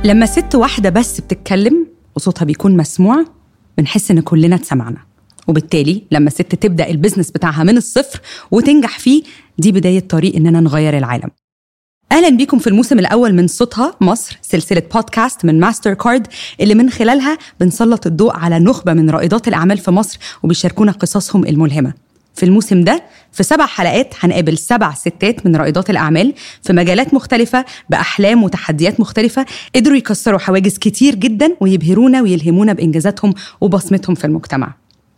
لما ست واحدة بس بتتكلم وصوتها بيكون مسموع بنحس إن كلنا اتسمعنا وبالتالي لما ست تبدأ البيزنس بتاعها من الصفر وتنجح فيه دي بداية طريق إننا نغير العالم اهلا بيكم في الموسم الاول من صوتها مصر سلسله بودكاست من ماستر كارد اللي من خلالها بنسلط الضوء على نخبه من رائدات الاعمال في مصر وبيشاركونا قصصهم الملهمه في الموسم ده في سبع حلقات هنقابل سبع ستات من رائدات الأعمال في مجالات مختلفة بأحلام وتحديات مختلفة قدروا يكسروا حواجز كتير جدا ويبهرونا ويلهمونا بإنجازاتهم وبصمتهم في المجتمع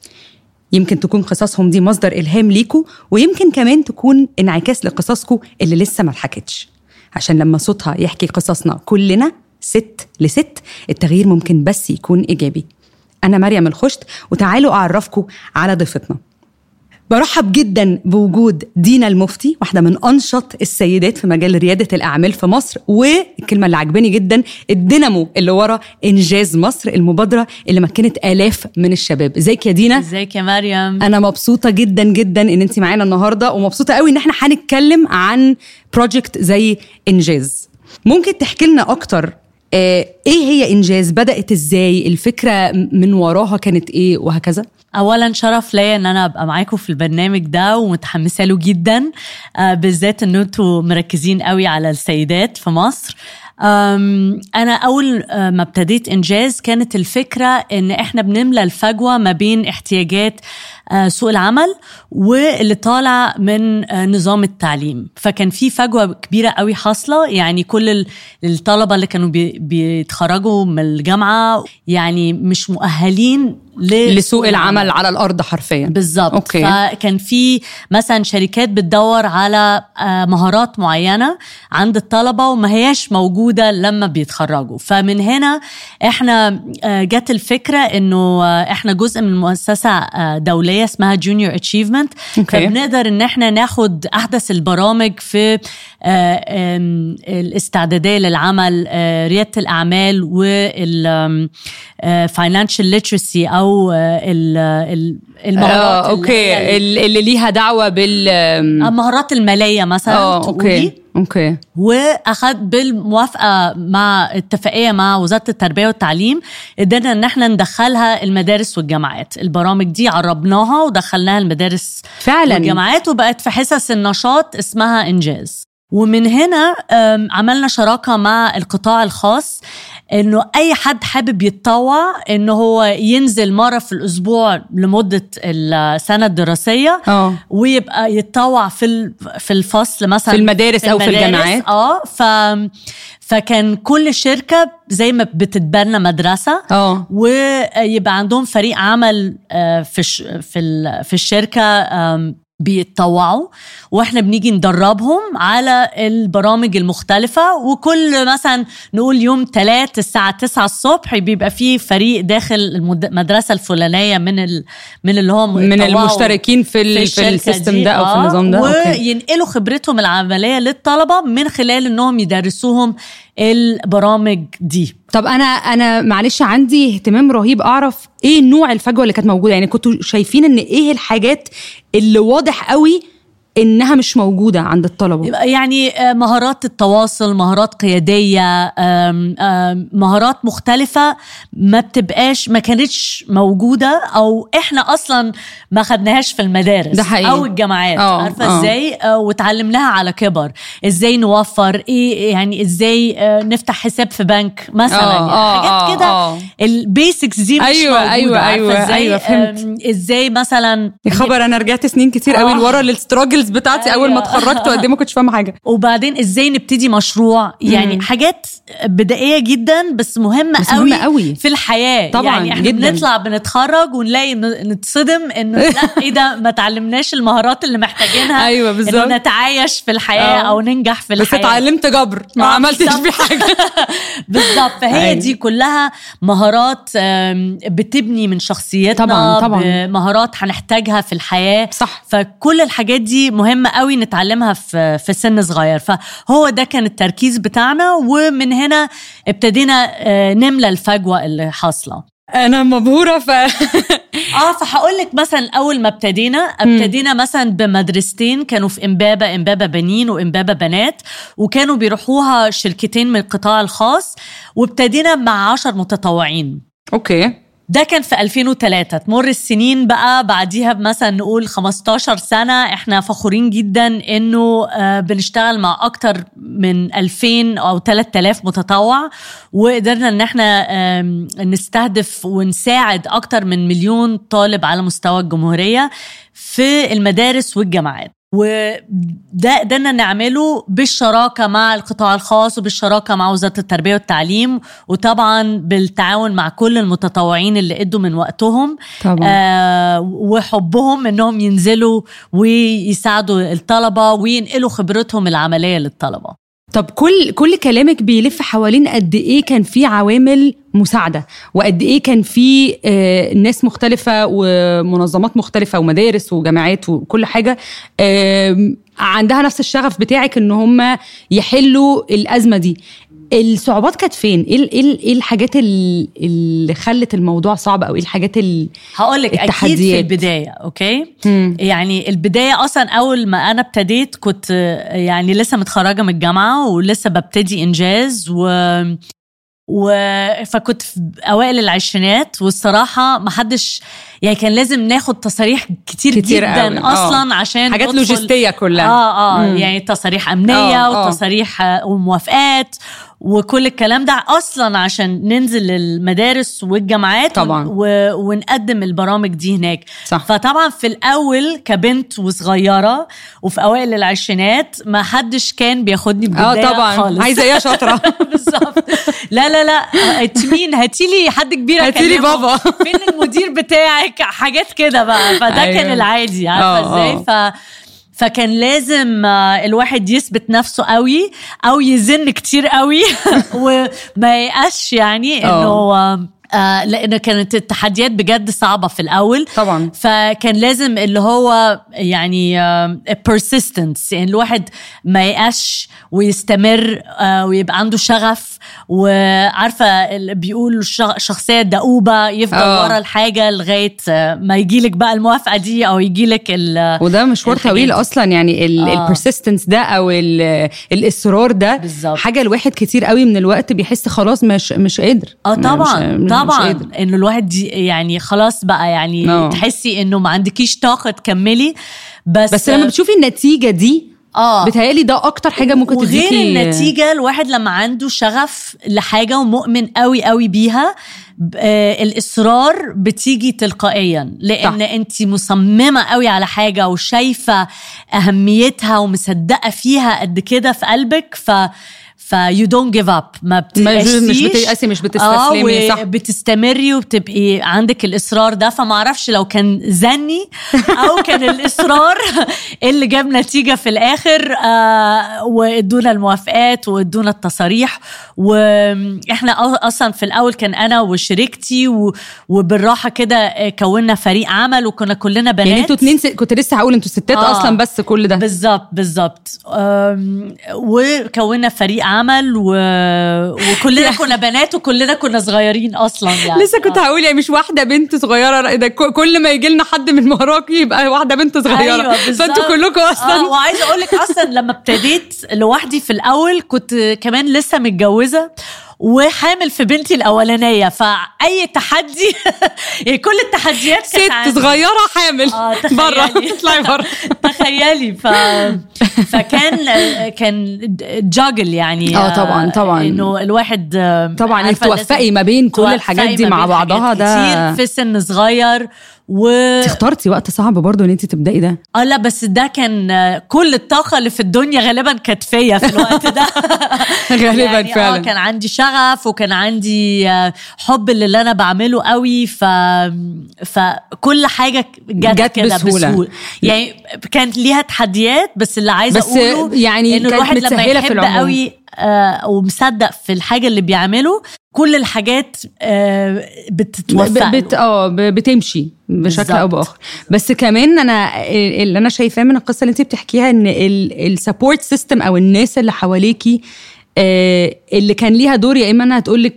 يمكن تكون قصصهم دي مصدر إلهام ليكوا ويمكن كمان تكون انعكاس لقصصكم اللي لسه ما اتحكتش عشان لما صوتها يحكي قصصنا كلنا ست لست التغيير ممكن بس يكون إيجابي أنا مريم الخشت وتعالوا أعرفكم على ضيفتنا برحب جدا بوجود دينا المفتي واحده من انشط السيدات في مجال رياده الاعمال في مصر والكلمه اللي عجباني جدا الدينامو اللي ورا انجاز مصر المبادره اللي مكنت الاف من الشباب ازيك يا دينا ازيك يا مريم انا مبسوطه جدا جدا ان انت معانا النهارده ومبسوطه قوي ان احنا هنتكلم عن بروجكت زي انجاز ممكن تحكي لنا اكتر آه، ايه هي انجاز بدات ازاي الفكره من وراها كانت ايه وهكذا اولا شرف ليا ان انا ابقى معاكم في البرنامج ده ومتحمسه له جدا آه، بالذات ان انتوا مركزين قوي على السيدات في مصر أم، انا اول آه، ما ابتديت انجاز كانت الفكره ان احنا بنملى الفجوه ما بين احتياجات آه، سوق العمل واللي طالع من آه، نظام التعليم فكان في فجوه كبيره قوي حاصله يعني كل ال- الطلبه اللي كانوا بي- بيتخرجوا من الجامعه يعني مش مؤهلين ل- لسوق العمل على الارض حرفيا بالظبط أوكي. فكان في مثلا شركات بتدور على آه، مهارات معينه عند الطلبه وما هياش موجوده لما بيتخرجوا فمن هنا احنا آه، جت الفكره انه آه، احنا جزء من مؤسسه آه، دوليه اسمها جونيور اتشيفمنت أوكي. فبنقدر ان احنا ناخد احدث البرامج في آه، آم، الاستعداديه للعمل آه، رياده الاعمال وال فاينانشال ليترسي او آه، ال- ال- المهارات آه، اللي هي اوكي ال- اللي ليها دعوه بال المهارات الماليه مثلا اه تقولي اوكي اوكي واخد بالموافقه مع اتفاقيه مع وزاره التربيه والتعليم قدرنا ان احنا ندخلها المدارس والجامعات البرامج دي عربناها ودخلناها المدارس فعلا والجامعات وبقت في حصص النشاط اسمها انجاز ومن هنا أم، عملنا شراكه مع القطاع الخاص انه اي حد حابب يتطوع انه هو ينزل مره في الاسبوع لمده السنه الدراسيه اه ويبقى يتطوع في ال- في الفصل مثلا في المدارس أو في المدارس. الجامعات. اه ف فكان كل شركه زي ما بتتبنى مدرسه اه ويبقى عندهم فريق عمل آه، في الش- في ال- في الشركه آم، بيتطوعوا واحنا بنيجي ندربهم على البرامج المختلفة وكل مثلا نقول يوم ثلاث الساعة 9 الصبح بيبقى في فريق داخل المد- المدرسة الفلانية من ال... من اللي هم من اتطوعوا المشتركين في, ال... في الشركة السيستم دي، ده او في آه، النظام ده أوكي. وينقلوا خبرتهم العملية للطلبة من خلال انهم يدرسوهم البرامج دي طب انا انا معلش عندي اهتمام رهيب اعرف ايه نوع الفجوه اللي كانت موجوده يعني كنتوا شايفين ان ايه الحاجات اللي واضح قوي انها مش موجوده عند الطلبه يبقى يعني آه، مهارات التواصل مهارات قيادية آم، آم، مهارات مختلفة ما بتبقاش ما كانتش موجودة أو إحنا أصلا ما خدناهاش في المدارس ده حقيقي. أو الجامعات آه، عارفة آه. إزاي آه، وتعلمناها على كبر إزاي نوفر إيه يعني إزاي آه، نفتح حساب في بنك مثلا آه، آه، يعني آه، حاجات كده آه. البيسكس دي مش أيوة، موجودة أيوة، عارفة أيوة، إزاي؟ أيوة، فهمت. آم، إزاي مثلا يا خبر انا رجعت سنين كتير قوي آه. لورا للستراجلز بتاعتي اول ما أيوة. اتخرجت وقد ايه ما كنتش فاهمه حاجه وبعدين ازاي نبتدي مشروع يعني مم. حاجات بدائيه جدا بس مهمه بس قوي مهمة قوي. في الحياه طبعاً، يعني احنا جداً. بنطلع بنتخرج ونلاقي إنه- نتصدم انه لا ايه ده ما تعلمناش المهارات اللي محتاجينها أيوة، بالظبط. انه نتعايش في الحياه آه. او ننجح في بس الحياه اتعلمت جبر ما آه، عملتش بالظبط. بيه حاجه بالظبط فهي أيوة. دي كلها مهارات آم، بتبني من شخصيتنا طبعاً، طبعاً. مهارات هنحتاجها في الحياه صح فكل الحاجات دي مهمة قوي نتعلمها في في سن صغير فهو ده كان التركيز بتاعنا ومن هنا ابتدينا آه، نملى الفجوة اللي حاصلة انا مبهوره ف اه فهقول لك مثلا اول ما ابتدينا ابتدينا مثلا بمدرستين كانوا في امبابه امبابه بنين وامبابه بنات وكانوا بيروحوها شركتين من القطاع الخاص وابتدينا مع عشر متطوعين اوكي ده كان في 2003 تمر السنين بقى بعديها مثلا نقول 15 سنة احنا فخورين جدا انه آه، بنشتغل مع اكتر من 2000 او 3000 متطوع وقدرنا ان احنا آم، نستهدف ونساعد اكتر من مليون طالب على مستوى الجمهورية في المدارس والجامعات وده قدرنا نعمله بالشراكة مع القطاع الخاص وبالشراكة مع وزارة التربية والتعليم وطبعا بالتعاون مع كل المتطوعين اللي ادوا من وقتهم طبعا آه وحبهم انهم ينزلوا ويساعدوا الطلبة وينقلوا خبرتهم العملية للطلبة طب كل كل كلامك بيلف حوالين قد ايه كان في عوامل مساعده وقد ايه كان في آه، ناس مختلفه ومنظمات مختلفه ومدارس وجامعات وكل حاجه آم، عندها نفس الشغف بتاعك ان هم يحلوا الازمه دي الصعوبات كانت فين ايه ال- ايه ال- ايه الحاجات ال- اللي خلت الموضوع صعب او ايه الحاجات ال... هقول لك اكيد في التحديات. البدايه اوكي مم. يعني البدايه اصلا اول ما انا ابتديت كنت آه، يعني لسه متخرجه من الجامعه ولسه ببتدي انجاز و و فكنت في اوائل العشرينات والصراحه ما حدش يعني كان لازم ناخد تصاريح كتير, كتير كتير جدا قوي، آه. اصلا عشان حاجات ندخل- لوجستيه كلها اه اه مم. يعني تصاريح امنيه آه، آه. وتصاريح آه، وموافقات وكل الكلام ده اصلا عشان ننزل المدارس والجامعات طبعاً. و... ونقدم البرامج دي هناك صح. فطبعا في الاول كبنت وصغيره وفي اوائل العشرينات ما حدش كان بياخدني اه بجديه طبعا خالص عايزه ايه يا شاطره بالظبط لا لا لا انت مين هاتي لي حد كبير هاتيلي أكلمه. بابا. فين المدير بتاعك حاجات كده بقى فده أيوة. كان العادي عارفه آه، ازاي ف فكان لازم آه، الواحد يثبت نفسه قوي او يزن كتير قوي وما يقاش يعني انه آه، آه، لان كانت التحديات بجد صعبه في الاول طبعا فكان لازم اللي هو يعني آه، persistence يعني الواحد ما يقاش ويستمر آه، ويبقى عنده شغف وعارفه اللي بيقولوا الشغ- الشخصيه الدؤوبه يفضل آه. ورا الحاجه لغايه آه، ما يجيلك بقى الموافقه دي او يجيلك ال وده مشوار الحاجات طويل دي. اصلا يعني آه. البرسيستنس ده او ال- الاصرار ده بالظبط. حاجه الواحد كتير قوي من الوقت بيحس خلاص مش مش قادر اه طبعا مش مش طبعا قادر. انه الواحد دي- يعني خلاص بقى يعني آه. تحسي انه ما عندكيش طاقه تكملي بس بس لما بتشوفي النتيجه دي اه بتهيألي ده اكتر حاجه ممكن وغير تديكي النتيجة الواحد لما عنده شغف لحاجة ومؤمن قوي قوي بيها ب- آه الإصرار بتيجي تلقائيا لأن صح. أنت مصممة قوي على حاجة وشايفة أهميتها ومصدقة فيها قد كده في قلبك ف ف you don't give up ما بتيأسيش مش بتيأسي مش بتستسلمي صح بتستمري وبتبقي عندك الاصرار ده فما اعرفش لو كان زني او كان الاصرار اللي جاب نتيجه في الاخر آه وادونا الموافقات وادونا التصاريح واحنا أ- اصلا في الاول كان انا وشريكتي و- وبالراحه كده آه، كونا فريق عمل وكنا كلنا بنات يعني انتوا اتنين س... كنت لسه هقول انتوا ستات آه. اصلا بس كل ده بالظبط بالظبط أم، وكونا فريق عمل و... وكلنا كنا بنات وكلنا كنا صغيرين اصلا يعني لسه كنت هقول يعني مش واحده بنت صغيره ده ك- كل ما يجي لنا حد من وراكي يبقى واحده بنت صغيره أيوة بالظبط. فانتوا كلكم اصلا آه وعايزه اقول لك اصلا لما ابتديت لوحدي في الاول كنت كمان لسه متجوزه وحامل في بنتي الاولانيه فاي تحدي يعني كل التحديات كانت ست عندي. صغيره حامل آه، تخيلي. بره اطلعي بره تخيلي ف... فكان كان جاجل يعني آه، طبعاً، طبعاً. انه الواحد طبعا انك عارفة توفقي لازم ما بين كل توفقي الحاجات دي ما مع بين بعضها حاجات ده كتير في سن صغير و اخترتي وقت صعب برضو ان انت تبداي ده اه لا بس ده كان آه، كل الطاقة اللي في الدنيا غالبا كانت فيا في الوقت ده غالبا يعني اه فعلا كان عندي شغف وكان عندي آه، حب للي انا بعمله قوي ف فكل حاجة جت, جت كده بسهولة. بسهولة. يعني كانت ليها تحديات بس اللي عايزة بس اقوله يعني انه كانت الواحد لما متسهلة في يحب العموم. قوي آه ومصدق في الحاجة اللي بيعمله كل الحاجات آه بتتوفق ب- بت اه ب- بتمشي بشكل او بالظبط. باخر بس كمان انا اللي انا شايفاه من القصه اللي انت بتحكيها ان السبورت سيستم او الناس اللي حواليكي آه، اللي كان ليها دور يا اما انها تقول لك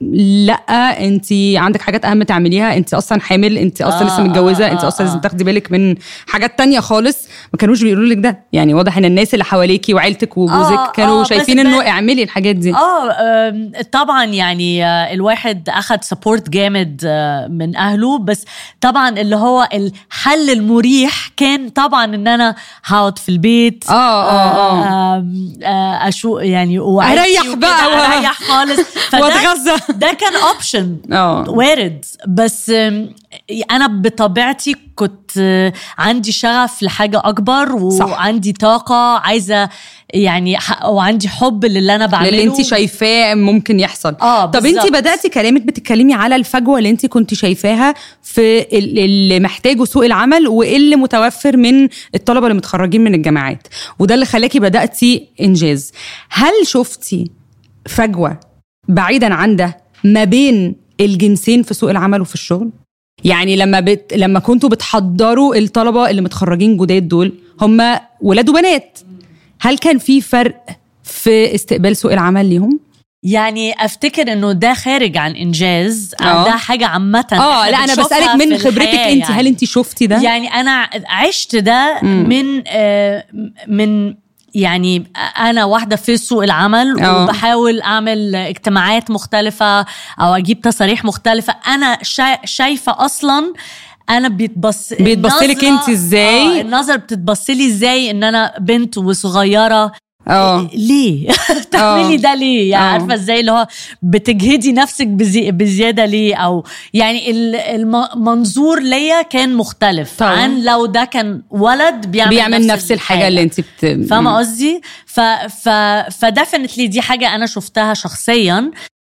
لا انت عندك حاجات اهم تعمليها انت اصلا حامل انت اصلا آه، لسه متجوزه آه، انت آه، اصلا لازم آه. تاخدي بالك من حاجات تانية خالص ما كانوش بيقولوا لك ده يعني واضح ان الناس اللي حواليكي وعيلتك وجوزك آه، كانوا آه، بس شايفين ب- انه اعملي الحاجات دي اه آم، طبعا يعني آه، الواحد اخد سبورت جامد آه، من اهله بس طبعا اللي هو الحل المريح كان طبعا ان انا هقعد في البيت آه، آه، آه. آم، آه، اشو يعني وعيلتي أريح وكده، بقى و- اريح خالص فده وأتغذى. ده كان اوبشن اه وارد بس آم، انا بطبيعتي كنت آه، عندي شغف لحاجه اكبر صح. وعندي طاقه عايزه يعني ح- وعندي حب للي انا بعمله للي انت شايفاه ممكن يحصل آه، طب انت بالظبط. بداتي كلامك بتتكلمي على الفجوه اللي انت كنت شايفاها في ال- اللي محتاجه سوق العمل وايه اللي متوفر من الطلبه اللي متخرجين من الجامعات وده اللي خلاكي بداتي انجاز هل شفتي فجوه بعيدا عن ده ما بين الجنسين في سوق العمل وفي الشغل يعني لما بت... لما كنتوا بتحضروا الطلبه اللي متخرجين جداد دول هم ولاد وبنات هل كان في فرق في استقبال سوق العمل ليهم؟ يعني افتكر انه ده خارج عن انجاز آه. ده حاجه عامه اه إحنا لا انا بنشوفها بسالك من في خبرتك الحياة انت يعني. هل انت شفتي ده؟ يعني انا عشت ده من آه، من يعني انا واحده في سوق العمل آه. وبحاول اعمل اجتماعات مختلفه او اجيب تصاريح مختلفه انا شا- شايفه اصلا انا بيتبص بيتبصلك النظرة- انت ازاي؟ آه النظر بتتبصلي ازاي ان انا بنت وصغيره اه ليه تعملي آه. ده ليه يعني آه. عارفه ازاي اللي هو بتجهدي نفسك بزي بزياده ليه او يعني ال- المنظور ليا كان مختلف طبعاً. عن لو ده كان ولد بيعمل, بيعمل نفس الحاجه اللي انت بت... فاهمه قصدي ف ف فدفنتلي دي حاجه انا شفتها شخصيا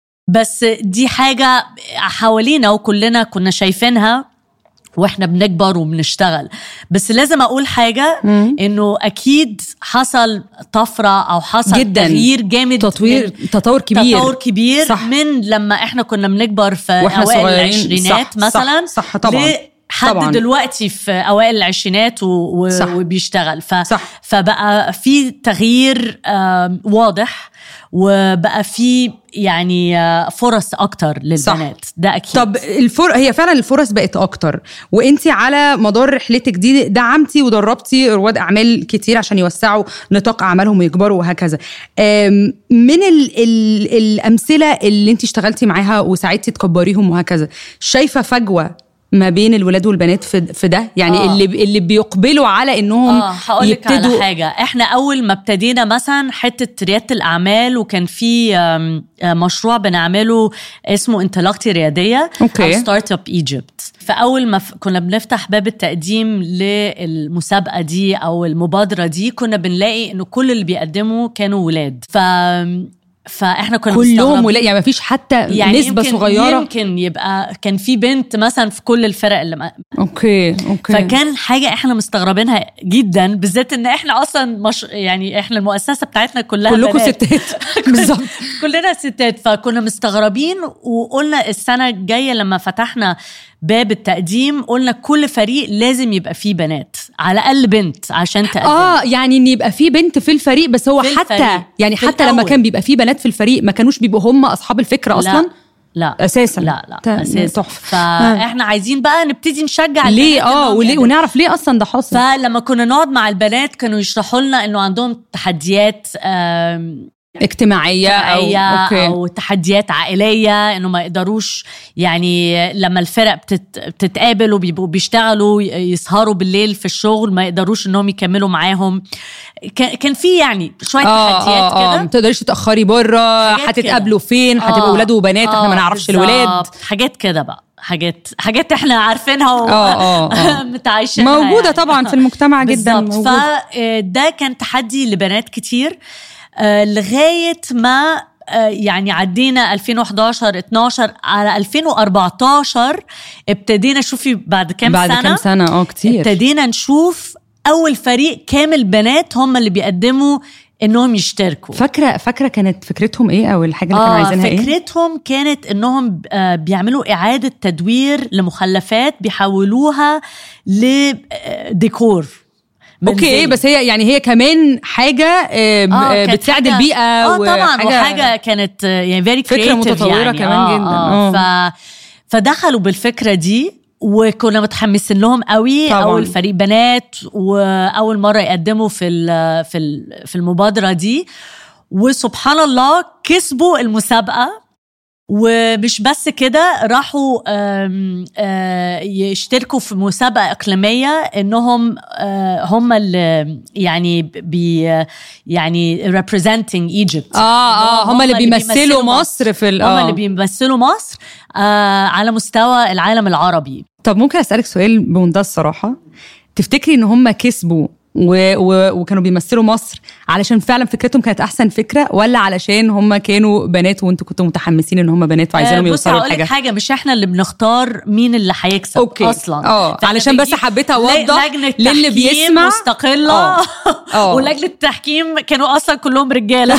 بس دي حاجه حوالينا وكلنا كنا شايفينها واحنا بنكبر وبنشتغل بس لازم اقول حاجه مم. انه اكيد حصل طفره او حصل جداً. تغيير جامد تطوير تطور كبير تطور كبير صح. صح. من لما احنا كنا بنكبر في واحنا اوائل صغيرين. العشرينات صح، مثلا صح، صح طبعاً. لحد طبعاً. دلوقتي في اوائل العشرينات و... و... صح. وبيشتغل ف... صح. فبقى في تغيير آم، واضح وبقى في يعني آه، فرص اكتر للبنات ده اكيد طب الفر... هي فعلا الفرص بقت اكتر وانت على مدار رحلتك دي دعمتي ودربتي رواد اعمال كتير عشان يوسعوا نطاق اعمالهم ويكبروا وهكذا أم، من ال... ال... الامثله اللي انت اشتغلتي معاها وساعدتي تكبريهم وهكذا شايفه فجوه ما بين الولاد والبنات في في ده يعني آه. اللي اللي بيقبلوا على انهم اه هقول لك على حاجه احنا اول ما ابتدينا مثلا حته رياده الاعمال وكان في آم، آه، مشروع بنعمله اسمه انطلاقتي رياديه أوكي. او ستارت اب ايجيبت فاول ما ف- كنا بنفتح باب التقديم للمسابقه دي او المبادره دي كنا بنلاقي انه كل اللي بيقدموا كانوا ولاد ف فاحنا كنا كلهم مستغربين. ولا يعني ما فيش حتى يعني نسبه يمكن صغيره يمكن يبقى كان في بنت مثلا في كل الفرق اللي ما- اوكي اوكي فكان حاجه احنا مستغربينها جدا بالذات ان احنا اصلا مش يعني احنا المؤسسه بتاعتنا كلها كلكم بنات. ستات بالظبط كلنا ستات فكنا مستغربين وقلنا السنه الجايه لما فتحنا باب التقديم قلنا كل فريق لازم يبقى فيه بنات على الاقل بنت عشان تقدم اه يعني ان يبقى في بنت في الفريق بس هو في حتى الفريق. يعني في حتى لما الأول. كان بيبقى في بنات في الفريق ما كانوش بيبقوا هم اصحاب الفكره اصلا لا لا اساسا لا لا تا- اساسا تحفه فاحنا عايزين بقى نبتدي نشجع ليه البنات اه إنهم وليه يقدموا. ونعرف ليه اصلا ده حاصل فلما كنا نقعد مع البنات كانوا يشرحوا لنا انه عندهم تحديات آم، اجتماعيه او اجتماعية اوكي او تحديات عائليه انه ما يقدروش يعني لما الفرق بتت بتتقابل وبيبقوا بيشتغلوا يسهروا بالليل في الشغل ما يقدروش انهم يكملوا معاهم كان كان في يعني شويه اه تحديات اه اه كده ما تقدريش تتاخري بره حاجات هتتقابلوا كده. فين هتبقوا آه، ولاد وبنات احنا ما آه، نعرفش بالظبط. الولاد حاجات كده بقى حاجات حاجات احنا عارفينها آه، آه، آه. ومتعايشينها موجوده يعني. طبعا في المجتمع جدا بالظبط موجودة. فده كان تحدي لبنات كتير آه، لغايه ما آه، يعني عدينا 2011 12 على 2014 ابتدينا شوفي بعد كام بعد سنه كام سنه اه كتير ابتدينا نشوف اول فريق كامل بنات هم اللي بيقدموا انهم يشتركوا فاكره فاكره كانت فكرتهم ايه او الحاجه اللي كانوا عايزينها ايه فكرتهم كانت انهم آه، بيعملوا اعاده تدوير لمخلفات بيحولوها لديكور اوكي منزلي. بس هي يعني هي كمان حاجه آه، ب- آه كانت بتساعد حاجة- البيئه اه طبعا وحاجه كانت آه، يعني فيري فكرة متطورة كمان جداً. آه. ف فدخلوا بالفكره دي وكنا متحمسين لهم قوي طبعاً. اول فريق بنات واول مره يقدموا في ال- في ال- في المبادره دي وسبحان الله كسبوا المسابقه ومش بس كده راحوا آم، آه، يشتركوا في مسابقة إقليمية إنهم آه، هم اللي يعني بي يعني representing Egypt اه اه هم اللي بيمثلوا مصر في ال- هم آه. اللي بيمثلوا مصر آه على مستوى العالم العربي طب ممكن اسالك سؤال بمنتهى الصراحه تفتكري ان هم كسبوا و... و... وكانوا بيمثلوا مصر علشان فعلا فكرتهم كانت احسن فكره ولا علشان هم كانوا بنات وانتوا كنتوا متحمسين ان هم بنات وعايزينهم آه، بصي يوصلوا هقول لك لحاجه حاجه مش احنا اللي بنختار مين اللي هيكسب أوكي. اصلا آه، فإحنا علشان بس بنجيب حبيت أوضح لجنة للي تحكيم بيسمع. مستقله آه. آه. ولجنه التحكيم كانوا اصلا كلهم رجاله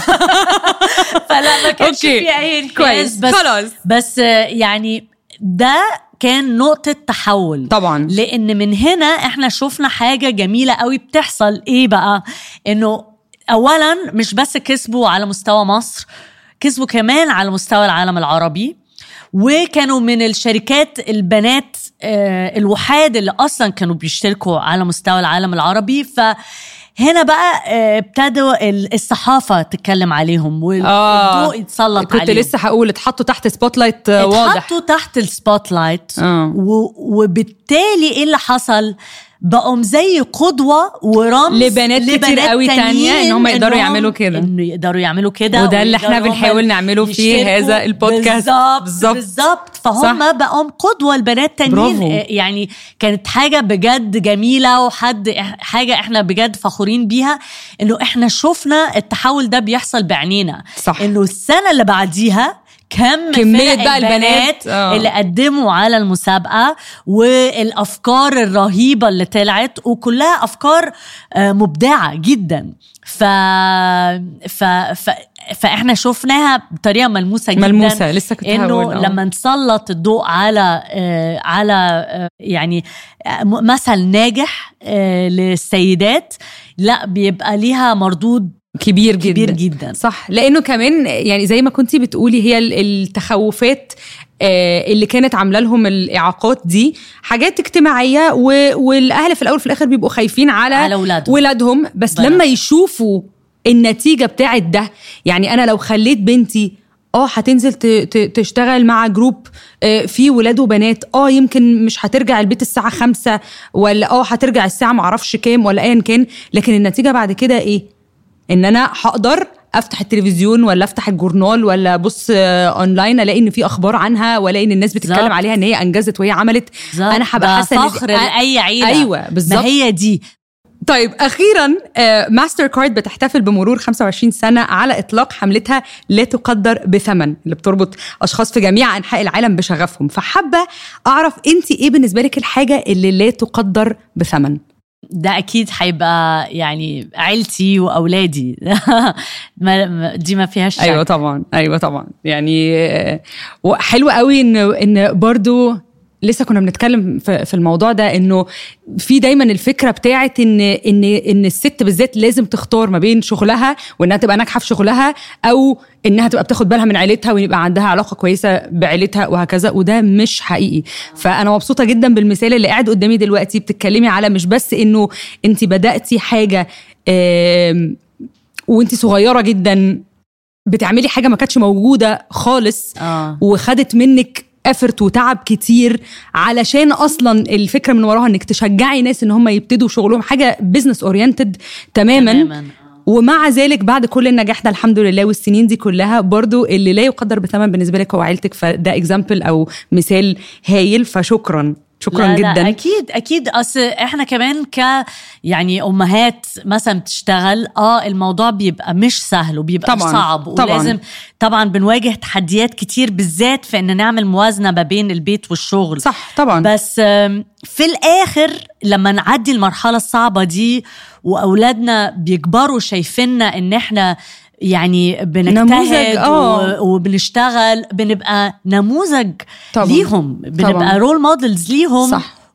فلا ما كانش أوكي. في اي انحياز كويس. بس خلاص. بس آه، يعني ده كان نقطة تحول طبعاً. لأن من هنا احنا شفنا حاجة جميلة قوي بتحصل ايه بقى انه اولا مش بس كسبوا على مستوى مصر كسبوا كمان على مستوى العالم العربي وكانوا من الشركات البنات آه، الوحاد اللي اصلا كانوا بيشتركوا على مستوى العالم العربي فهنا بقى آه، ابتدوا ال- الصحافه تتكلم عليهم والضوء يتسلط كنت عليهم لسه هقول اتحطوا تحت سبوت لايت واضح اتحطوا تحت السبوت لايت آه. و- وبالتالي ايه اللي حصل بقوا زي قدوة ورمز لبنات كتير قوي تانية إن هم يقدروا إنهم- يعملوا كده. انه يقدروا يعملوا كده وده اللي إحنا ويقدروا هم بنحاول نعمله في يشتركوا. هذا البودكاست. بالظبط بالظبط. بالظبط صح. فهم بقوا قدوة لبنات تانيين برافو. آه، يعني كانت حاجة بجد جميلة وحد إح- حاجة احنا بجد فخورين بيها انه احنا شفنا التحول ده بيحصل بعينينا صح. انه السنة اللي بعديها كم كمية فرق بقى البنات، البنات آه. اللي قدموا على المسابقة والأفكار الرهيبة اللي طلعت وكلها أفكار آه، مبدعة جدا ف... ف... ف... فاحنا شفناها بطريقه ملموسه جدا ملموسة، لسه كنت انه هقول، آه. لما نسلط الضوء على آه، على آه، يعني آه، م- مثل ناجح آه، للسيدات لا بيبقى ليها مردود كبير جدا كبير جدا. صح لانه كمان يعني زي ما كنتي بتقولي هي ال- التخوفات آه، اللي كانت عامله لهم الاعاقات دي حاجات اجتماعيه و- والاهل في الاول وفي الاخر بيبقوا خايفين على على أولادهم. ولادهم بس بنات. لما يشوفوا النتيجه بتاعت ده يعني انا لو خليت بنتي اه هتنزل ت- ت- تشتغل مع جروب آه، فيه ولاد وبنات اه يمكن مش هترجع البيت الساعه خمسة ولا اه هترجع الساعه معرفش كام ولا ايا كان لكن النتيجه بعد كده ايه ان انا هقدر افتح التلفزيون ولا افتح الجورنال ولا ابص آه، اونلاين الاقي ان في اخبار عنها والاقي ان الناس بتتكلم بالظبط. عليا ان هي انجزت وهي عملت بالظبط. انا هبقى ده حاسه إن دي- فخر لاي عيله ايوه بالظبط ما هي دي طيب اخيرا آه، ماستر كارد بتحتفل بمرور 25 سنه على اطلاق حملتها لا تقدر بثمن اللي بتربط اشخاص في جميع انحاء العالم بشغفهم فحابه اعرف انت ايه بالنسبه لك الحاجه اللي لا تقدر بثمن ده اكيد هيبقى يعني عيلتي واولادي ما ما- دي ما فيهاش شك ايوه طبعا ايوه طبعا يعني آه، وحلو قوي ان ان برضو لسه كنا بنتكلم في في الموضوع ده انه في دايما الفكره بتاعت ان ان ان الست بالذات لازم تختار ما بين شغلها وانها تبقى ناجحه في شغلها او انها تبقى بتاخد بالها من عيلتها ويبقى عندها علاقه كويسه بعيلتها وهكذا وده مش حقيقي فانا مبسوطه جدا بالمثال اللي قاعد قدامي دلوقتي بتتكلمي على مش بس انه انت بداتي حاجه آم، وانت صغيره جدا بتعملي حاجه ما كانتش موجوده خالص آه. وخدت منك افرت وتعب كتير علشان اصلا الفكره من وراها انك تشجعي ناس ان هم يبتدوا شغلهم حاجه بزنس اورينتد تماما, تماماً، آه. ومع ذلك بعد كل النجاح ده الحمد لله والسنين دي كلها برضو اللي لا يقدر بثمن بالنسبه لك هو عيلتك فده اكزامبل او مثال هايل فشكرا شكرا لا جدا لا اكيد اكيد اصل احنا كمان ك يعني امهات مثلا بتشتغل اه الموضوع بيبقى مش سهل وبيبقى طبعاً، صعب طبعاً. ولازم طبعا بنواجه تحديات كتير بالذات في ان نعمل موازنه ما بين البيت والشغل صح طبعا بس آم، في الاخر لما نعدي المرحله الصعبه دي واولادنا بيكبروا شايفيننا ان احنا يعني نموذج، بنجتهد آه. و- وبنشتغل بنبقى نموذج طبعاً. ليهم بنبقى طبعاً. رول مودلز ليهم صح.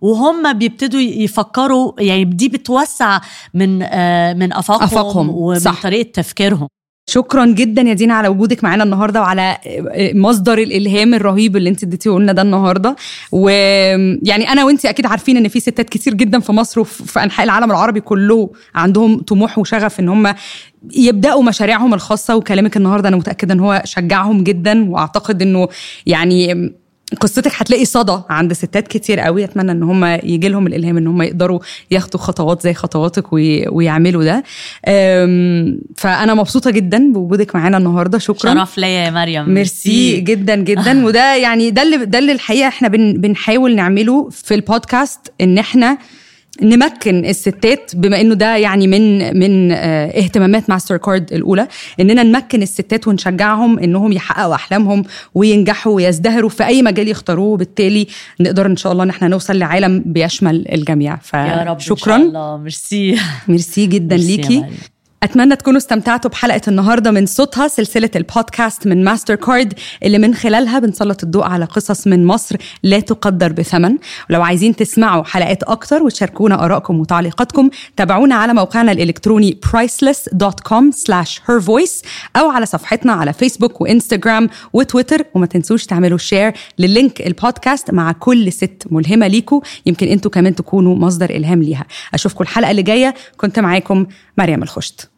وهم بيبتدوا يفكروا يعني دي بتوسع من آه، من افاقهم, أفاقهم، ومن صح. طريقه تفكيرهم شكرا جدا يا دينا على وجودك معانا النهارده وعلى مصدر الالهام الرهيب اللي انت اديتيه لنا ده النهارده ويعني انا وانت اكيد عارفين ان في ستات كتير جدا في مصر وفي انحاء العالم العربي كله عندهم طموح وشغف ان هم يبداوا مشاريعهم الخاصه وكلامك النهارده انا متاكده ان هو شجعهم جدا واعتقد انه يعني قصتك هتلاقي صدى عند ستات كتير قوي اتمنى ان هم يجي لهم الالهام ان هم يقدروا ياخدوا خطوات زي خطواتك وي- ويعملوا ده أم، فانا مبسوطه جدا بوجودك معانا النهارده شكرا شرف ليا يا مريم ميرسي جدا جدا وده يعني ده اللي ده اللي الحقيقه احنا بن بنحاول نعمله في البودكاست ان احنا نمكن الستات بما انه ده يعني من من آه، اهتمامات ماستر كارد الاولى اننا نمكن الستات ونشجعهم انهم يحققوا احلامهم وينجحوا ويزدهروا في اي مجال يختاروه وبالتالي نقدر ان شاء الله ان احنا نوصل لعالم بيشمل الجميع يا رب فشكرا ان شاء الله ميرسي ميرسي جدا ميرسي يا ليكي مريم. اتمنى تكونوا استمتعتوا بحلقه النهارده من صوتها سلسله البودكاست من ماستر كارد اللي من خلالها بنسلط الضوء على قصص من مصر لا تقدر بثمن ولو عايزين تسمعوا حلقات اكتر وتشاركونا ارائكم وتعليقاتكم تابعونا على موقعنا الالكتروني priceless.com/hervoice او على صفحتنا على فيسبوك وانستجرام وتويتر وما تنسوش تعملوا شير للينك البودكاست مع كل ست ملهمه ليكوا يمكن انتوا كمان تكونوا مصدر الهام ليها اشوفكم الحلقه اللي جايه كنت معاكم مريم الخشت